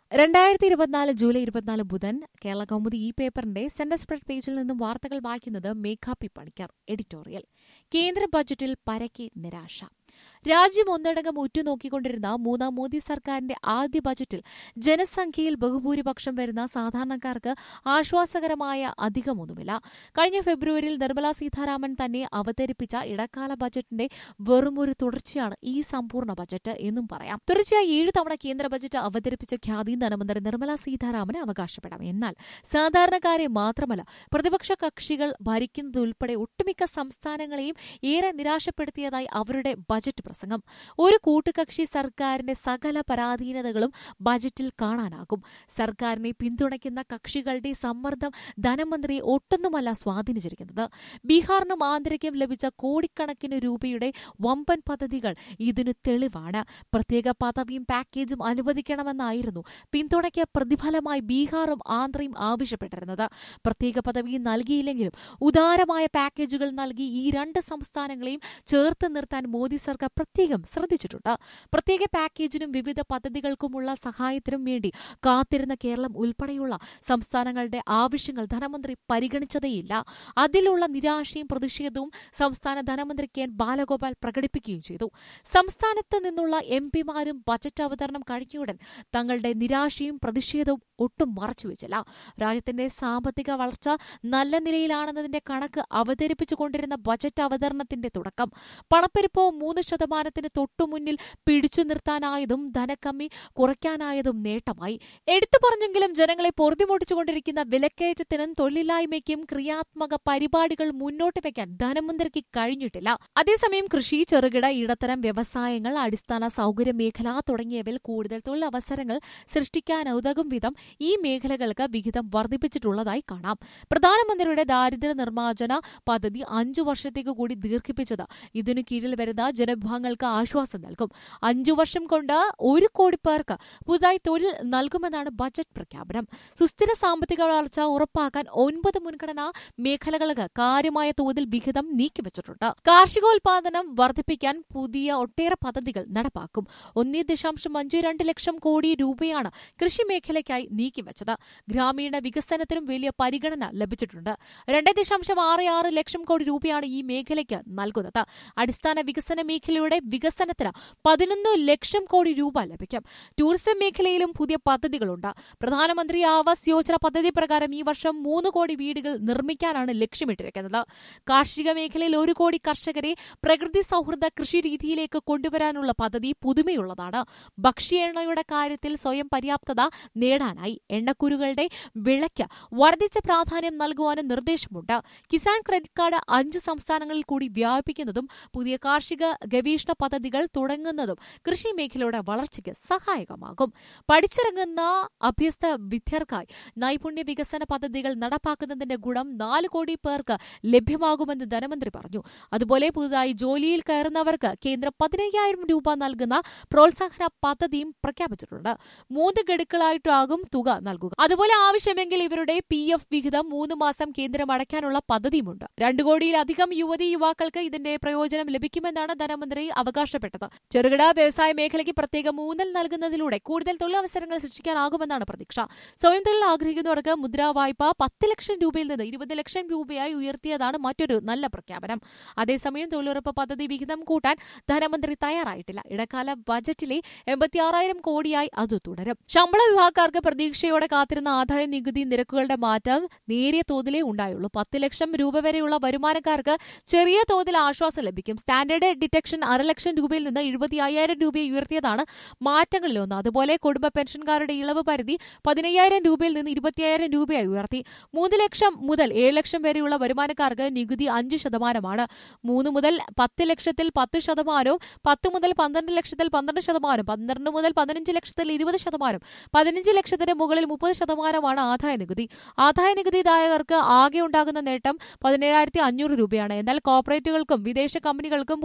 രണ്ടായിരത്തി ഇരുപത്തിനാല് ജൂലൈ ഇരുപത്തിനാല് ബുധൻ കേരള കൗമുദി ഈ പേപ്പറിന്റെ സെന്റർ സ്പ്രെഡ് പേജിൽ നിന്നും വാർത്തകൾ വായിക്കുന്നത് മേഘ പി പണിക്കർ എഡിറ്റോറിയൽ കേന്ദ്ര ബജറ്റിൽ പരക്കെ നിരാശ രാജ്യം ഒന്നടങ്കം ഉറ്റുനോക്കിക്കൊണ്ടിരുന്ന മൂന്നാം മോദി സർക്കാരിന്റെ ആദ്യ ബജറ്റിൽ ജനസംഖ്യയിൽ ബഹുഭൂരിപക്ഷം വരുന്ന സാധാരണക്കാർക്ക് ആശ്വാസകരമായ അധികമൊന്നുമില്ല കഴിഞ്ഞ ഫെബ്രുവരിയിൽ നിർമ്മലാ സീതാരാമൻ തന്നെ അവതരിപ്പിച്ച ഇടക്കാല ബജറ്റിന്റെ വെറുമൊരു തുടർച്ചയാണ് ഈ സമ്പൂർണ്ണ ബജറ്റ് എന്നും പറയാം തീർച്ചയായും ഏഴ് തവണ കേന്ദ്ര ബജറ്റ് അവതരിപ്പിച്ച ഖ്യാതി ധനമന്ത്രി നിർമ്മലാ സീതാരാമന് അവകാശപ്പെടാം എന്നാൽ സാധാരണക്കാരെ മാത്രമല്ല പ്രതിപക്ഷ കക്ഷികൾ ഭരിക്കുന്നതുൾപ്പെടെ ഒട്ടുമിക്ക സംസ്ഥാനങ്ങളെയും ഏറെ നിരാശപ്പെടുത്തിയതായി അവരുടെ ബജറ്റ് പ്രസംഗം ഒരു കൂട്ടുകക്ഷി സർക്കാരിന്റെ സകല പരാധീനതകളും ബജറ്റിൽ കാണാനാകും സർക്കാരിനെ പിന്തുണയ്ക്കുന്ന കക്ഷികളുടെ സമ്മർദ്ദം ധനമന്ത്രിയെ ഒട്ടൊന്നുമല്ല സ്വാധീനിച്ചിരിക്കുന്നത് ബീഹാറിനും ആന്ധ്രയ്ക്കും ലഭിച്ച കോടിക്കണക്കിന് രൂപയുടെ വമ്പൻ പദ്ധതികൾ ഇതിനു തെളിവാണ് പ്രത്യേക പദവിയും പാക്കേജും അനുവദിക്കണമെന്നായിരുന്നു പിന്തുണയ്ക്ക് പ്രതിഫലമായി ബീഹാറും ആന്ധ്രയും ആവശ്യപ്പെട്ടിരുന്നത് പ്രത്യേക പദവി നൽകിയില്ലെങ്കിലും ഉദാരമായ പാക്കേജുകൾ നൽകി ഈ രണ്ട് സംസ്ഥാനങ്ങളെയും ചേർത്ത് നിർത്താൻ മോദി സർക്കാർ പ്രത്യേകം ശ്രദ്ധിച്ചിട്ടുണ്ട് പ്രത്യേക പാക്കേജിനും വിവിധ പദ്ധതികൾക്കുമുള്ള സഹായത്തിനും വേണ്ടി കാത്തിരുന്ന കേരളം ഉൾപ്പെടെയുള്ള സംസ്ഥാനങ്ങളുടെ ആവശ്യങ്ങൾ ധനമന്ത്രി പരിഗണിച്ചതേയില്ല അതിലുള്ള നിരാശയും പ്രതിഷേധവും സംസ്ഥാന ധനമന്ത്രി കെ എൻ ബാലഗോപാൽ പ്രകടിപ്പിക്കുകയും ചെയ്തു സംസ്ഥാനത്ത് നിന്നുള്ള എം പിമാരും ബജറ്റ് അവതരണം കഴിഞ്ഞയുടൻ തങ്ങളുടെ നിരാശയും പ്രതിഷേധവും ഒട്ടും മറച്ചുവെച്ചില്ല രാജ്യത്തിന്റെ സാമ്പത്തിക വളർച്ച നല്ല നിലയിലാണെന്നതിന്റെ കണക്ക് അവതരിപ്പിച്ചുകൊണ്ടിരുന്ന ബജറ്റ് അവതരണത്തിന്റെ തുടക്കം പണപ്പെരുപ്പോ മൂന്ന് ശതമാനത്തിന് തൊട്ടുമുന്നിൽ പിടിച്ചു നിർത്താനായതും ധനക്കമ്മി കുറയ്ക്കാനായതും നേട്ടമായി എടുത്തു പറഞ്ഞെങ്കിലും ജനങ്ങളെ പൊറുതിമുട്ടിച്ചുകൊണ്ടിരിക്കുന്ന വിലക്കയറ്റത്തിനും തൊഴിലില്ലായ്മയ്ക്കും ക്രിയാത്മക പരിപാടികൾ മുന്നോട്ട് വയ്ക്കാൻ ധനമന്ത്രിക്ക് കഴിഞ്ഞിട്ടില്ല അതേസമയം കൃഷി ചെറുകിട ഇടത്തരം വ്യവസായങ്ങൾ അടിസ്ഥാന സൗകര്യ മേഖല തുടങ്ങിയവയിൽ കൂടുതൽ തൊഴിലവസരങ്ങൾ സൃഷ്ടിക്കാനുതകും വിധം ഈ മേഖലകൾക്ക് വിഹിതം വർദ്ധിപ്പിച്ചിട്ടുള്ളതായി കാണാം പ്രധാനമന്ത്രിയുടെ ദാരിദ്ര്യ നിർമ്മാർജ്ജന പദ്ധതി അഞ്ചു വർഷത്തേക്ക് കൂടി ദീർഘിപ്പിച്ചത് ഇതിനു കീഴിൽ വരുന്ന ജനവിഭാഗങ്ങൾക്ക് ആശ്വാസം നൽകും അഞ്ചു വർഷം കൊണ്ട് ഒരു കോടി പേർക്ക് പുതുതായി തൊഴിൽ നൽകുമെന്നാണ് ബജറ്റ് പ്രഖ്യാപനം സുസ്ഥിര സാമ്പത്തിക വളർച്ച ഉറപ്പാക്കാൻ ഒൻപത് മുൻഗണനാ മേഖലകൾക്ക് കാര്യമായ തോതിൽ വിഹിതം നീക്കിവച്ചിട്ടുണ്ട് കാർഷികോൽപാദനം വർദ്ധിപ്പിക്കാൻ പുതിയ ഒട്ടേറെ പദ്ധതികൾ നടപ്പാക്കും ഒന്നേ ദശാംശം അഞ്ച് രണ്ട് ലക്ഷം കോടി രൂപയാണ് കൃഷി മേഖലയ്ക്കായി നീക്കിവച്ചത് ഗ്രാമീണ വികസനത്തിനും വലിയ പരിഗണന ലഭിച്ചിട്ടുണ്ട് രണ്ട് ദശാംശം ആറ് ആറ് ലക്ഷം കോടി രൂപയാണ് ഈ മേഖലയ്ക്ക് നൽകുന്നത് അടിസ്ഥാന വികസന മേഖലയുടെ വികസനത്തിന് പതിനൊന്ന് ലക്ഷം കോടി രൂപ ലഭിക്കും ടൂറിസം മേഖലയിലും പുതിയ പദ്ധതികളുണ്ട് പ്രധാനമന്ത്രി ആവാസ് യോജന പദ്ധതി പ്രകാരം ഈ വർഷം മൂന്ന് കോടി വീടുകൾ നിർമ്മിക്കാനാണ് ലക്ഷ്യമിട്ടിരിക്കുന്നത് കാർഷിക മേഖലയിൽ ഒരു കോടി കർഷകരെ പ്രകൃതി സൗഹൃദ കൃഷി രീതിയിലേക്ക് കൊണ്ടുവരാനുള്ള പദ്ധതി പുതുമയുള്ളതാണ് ഭക്ഷ്യ എണ്ണയുടെ കാര്യത്തിൽ സ്വയം പര്യാപ്തത നേടാനായി എണ്ണക്കുരുകളുടെ വിളയ്ക്ക് വർദ്ധിച്ച പ്രാധാന്യം നൽകുവാനും നിർദ്ദേശമുണ്ട് കിസാൻ ക്രെഡിറ്റ് കാർഡ് അഞ്ച് സംസ്ഥാനങ്ങളിൽ കൂടി വ്യാപിപ്പിക്കുന്നതും പുതിയ കാർഷിക ഗവേഷണ പദ്ധതികൾ തുടങ്ങുന്നതും കൃഷി മേഖലയുടെ വളർച്ചയ്ക്ക് സഹായകമാകും പഠിച്ചിറങ്ങുന്ന അഭ്യസ്ത വിദ്യർക്കായി നൈപുണ്യ വികസന പദ്ധതികൾ നടപ്പാക്കുന്നതിന്റെ ഗുണം നാല് കോടി പേർക്ക് ലഭ്യമാകുമെന്ന് ധനമന്ത്രി പറഞ്ഞു അതുപോലെ പുതുതായി ജോലിയിൽ കയറുന്നവർക്ക് കേന്ദ്രം പതിനയ്യായിരം രൂപ നൽകുന്ന പ്രോത്സാഹന പദ്ധതിയും പ്രഖ്യാപിച്ചിട്ടുണ്ട് മൂന്ന് ഗഡുക്കളായിട്ടാകും തുക നൽകുക അതുപോലെ ആവശ്യമെങ്കിൽ ഇവരുടെ പി എഫ് വിഹിതം മൂന്ന് മാസം കേന്ദ്രം അടയ്ക്കാനുള്ള പദ്ധതിയുമുണ്ട് രണ്ടു കോടിയിലധികം യുവതി യുവാക്കൾക്ക് ഇതിന്റെ പ്രയോജനം ലഭിക്കുമെന്നാണ് ധനമന്ത്രി അവകാശപ്പെട്ടത് ചെറുകിട വ്യവസായ മേഖലയ്ക്ക് പ്രത്യേക ഊന്നൽ നൽകുന്നതിലൂടെ കൂടുതൽ തൊഴിലവസരങ്ങൾ സൃഷ്ടിക്കാനാകുമെന്നാണ് പ്രതീക്ഷ സ്വയം തൊഴിൽ ആഗ്രഹിക്കുന്നവർക്ക് മുദ്രാ വായ്പ പത്ത് ലക്ഷം രൂപയിൽ നിന്ന് ഇരുപത് ലക്ഷം രൂപയായി ഉയർത്തിയതാണ് മറ്റൊരു നല്ല പ്രഖ്യാപനം അതേസമയം തൊഴിലുറപ്പ് പദ്ധതി വിഹിതം കൂട്ടാൻ ധനമന്ത്രി തയ്യാറായിട്ടില്ല ഇടക്കാല ബജറ്റിലെ എൺപത്തിയാറായിരം കോടിയായി അത് തുടരും ശമ്പള വിഭാഗക്കാർക്ക് പ്രതീക്ഷയോടെ കാത്തിരുന്ന ആദായ നികുതി നിരക്കുകളുടെ മാറ്റം നേരിയ തോതിലേ ഉണ്ടായുള്ളൂ പത്ത് ലക്ഷം രൂപ വരെയുള്ള വരുമാനക്കാർക്ക് ചെറിയ തോതിൽ ആശ്വാസം ലഭിക്കും സ്റ്റാൻഡേർഡ് ഡിറ്റക്ഷൻ അര ലക്ഷം രൂപയിൽ നിന്ന് എഴുപത്തി അയ്യായിരം രൂപയെ ഉയർത്തിയതാണ് മാറ്റങ്ങളിലൊന്ന് അതുപോലെ കുടുംബ പെൻഷൻകാരുടെ ഇളവ് പരിധി പതിനയ്യായിരം രൂപയിൽ നിന്ന് ഇരുപത്തിയായിരം രൂപയായി ഉയർത്തി മൂന്ന് ലക്ഷം മുതൽ ഏഴ് ലക്ഷം വരെയുള്ള വരുമാനക്കാർക്ക് നികുതി അഞ്ച് ശതമാനമാണ് മൂന്ന് മുതൽ പത്ത് ലക്ഷത്തിൽ പത്ത് ശതമാനവും പത്ത് മുതൽ പന്ത്രണ്ട് ലക്ഷത്തിൽ പന്ത്രണ്ട് ശതമാനം പന്ത്രണ്ട് മുതൽ പതിനഞ്ച് ലക്ഷത്തിൽ ഇരുപത് ശതമാനം പതിനഞ്ച് ലക്ഷത്തിന് മുകളിൽ മുപ്പത് ശതമാനമാണ് ആദായ നികുതി ആദായ നികുതിദായകർക്ക് ആകെ ഉണ്ടാകുന്ന നേട്ടം പതിനേഴായിരത്തി അഞ്ഞൂറ് രൂപയാണ് എന്നാൽ കോർപ്പറേറ്റുകൾക്കും വിദേശ കമ്പനികൾക്കും പുതുതായി നികുതി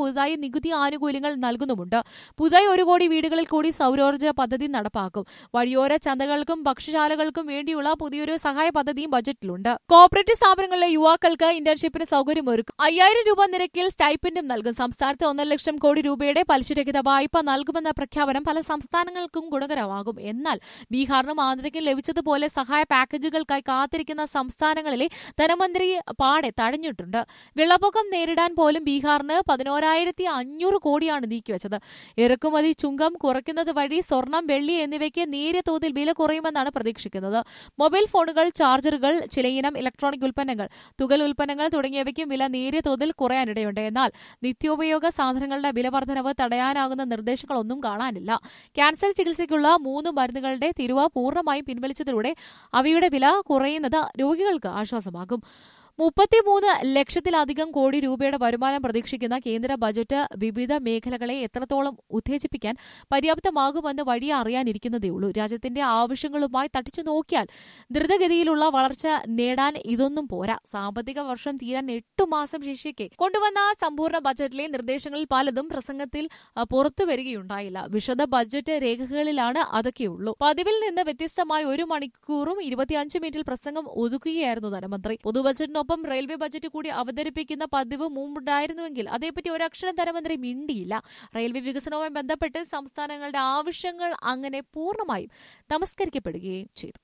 നികുതി ആനുകൂല്യങ്ങൾ നൽകുന്നുമുണ്ട് പുതിയ ഒരു കോടി വീടുകളിൽ കൂടി സൗരോർജ്ജ പദ്ധതി നടപ്പാക്കും വഴിയോര ചന്തകൾക്കും ഭക്ഷ്യശാലകൾക്കും വേണ്ടിയുള്ള പുതിയൊരു സഹായ പദ്ധതിയും ബജറ്റിലുണ്ട് കോപ്പറേറ്റീവ് സ്ഥാപനങ്ങളിലെ യുവാക്കൾക്ക് ഇന്റേൺഷിപ്പിന് സൗകര്യമൊരുക്കും അയ്യായിരം രൂപ നിരക്കിൽ സ്റ്റൈപ്പൻഡും നൽകും സംസ്ഥാനത്ത് ഒന്നര ലക്ഷം കോടി രൂപയുടെ പലിശരഹിത വായ്പ നൽകുമെന്ന പ്രഖ്യാപനം പല സംസ്ഥാനങ്ങൾക്കും ഗുണകരമാകും എന്നാൽ ബീഹാറിനും ആന്ധ്രയ്ക്കും ലഭിച്ചതുപോലെ സഹായ പാക്കേജുകൾക്കായി കാത്തിരിക്കുന്ന സംസ്ഥാനങ്ങളിലെ ധനമന്ത്രി പാടെ തഴഞ്ഞിട്ടുണ്ട് വെള്ളപ്പൊക്കം നേരിടാൻ പോലും ബീഹാറിന് പതിനോരായിരത്തി അഞ്ഞൂറ് കോടിയാണ് നീക്കിവച്ചത് ഇറക്കുമതി ചുങ്കം കുറയ്ക്കുന്നത് വഴി സ്വർണം വെള്ളി എന്നിവയ്ക്ക് നേരിയ തോതിൽ വില കുറയുമെന്നാണ് പ്രതീക്ഷിക്കുന്നത് മൊബൈൽ ഫോണുകൾ ചാർജറുകൾ ചിലയിനം ഇലക്ട്രോണിക് ഉൽപ്പന്നങ്ങൾ തുകൽ ഉൽപ്പന്നങ്ങൾ തുടങ്ങിയവയ്ക്കും വില നേരിയ തോതിൽ കുറയാനിടയുണ്ട് എന്നാൽ നിത്യോപയോഗ സാധനങ്ങളുടെ വില വർധനവ് തടയാനാകുന്ന നിർദ്ദേശങ്ങളൊന്നും കാണാനില്ല ക്യാൻസർ ചികിത്സയ്ക്കുള്ള മൂന്ന് മരുന്നുകളുടെ തിരുവ പൂർണ്ണമായും പിൻവലിച്ചതിലൂടെ അവയുടെ വില കുറയുന്നത് രോഗികൾക്ക് ആശ്വാസമാകും മുപ്പത്തിമൂന്ന് ലക്ഷത്തിലധികം കോടി രൂപയുടെ വരുമാനം പ്രതീക്ഷിക്കുന്ന കേന്ദ്ര ബജറ്റ് വിവിധ മേഖലകളെ എത്രത്തോളം ഉത്തേജിപ്പിക്കാൻ പര്യാപ്തമാകുമെന്ന് വഴിയെ അറിയാനിരിക്കുന്നതേയുള്ളൂ രാജ്യത്തിന്റെ ആവശ്യങ്ങളുമായി തട്ടിച്ചു നോക്കിയാൽ ദ്രുതഗതിയിലുള്ള വളർച്ച നേടാൻ ഇതൊന്നും പോരാ സാമ്പത്തിക വർഷം തീരാൻ എട്ടു മാസം ശേഷിക്കെ കൊണ്ടുവന്ന സമ്പൂർണ്ണ ബജറ്റിലെ നിർദ്ദേശങ്ങളിൽ പലതും പ്രസംഗത്തിൽ അഹ്, പുറത്തു വരികയുണ്ടായില്ല വിശദ ബജറ്റ് രേഖകളിലാണ് അതൊക്കെയുള്ളൂ പതിവിൽ നിന്ന് വ്യത്യസ്തമായി ഒരു മണിക്കൂറും ഇരുപത്തിയഞ്ച് മിനിറ്റിൽ പ്രസംഗം ഒതുക്കുകയായിരുന്നു ധനമന്ത്രി പൊതുബജറ്റിനൊപ്പം റെയിൽവേ ബജറ്റ് കൂടി അവതരിപ്പിക്കുന്ന പതിവ് മുമ്പുണ്ടായിരുന്നുവെങ്കിൽ അതേപ്പറ്റി ഒരക്ഷരം ധനമന്ത്രി മിണ്ടിയില്ല റെയിൽവേ വികസനവുമായി ബന്ധപ്പെട്ട് സംസ്ഥാനങ്ങളുടെ ആവശ്യങ്ങൾ അങ്ങനെ പൂർണ്ണമായും തമസ്കരിക്കപ്പെടുകയും ചെയ്തു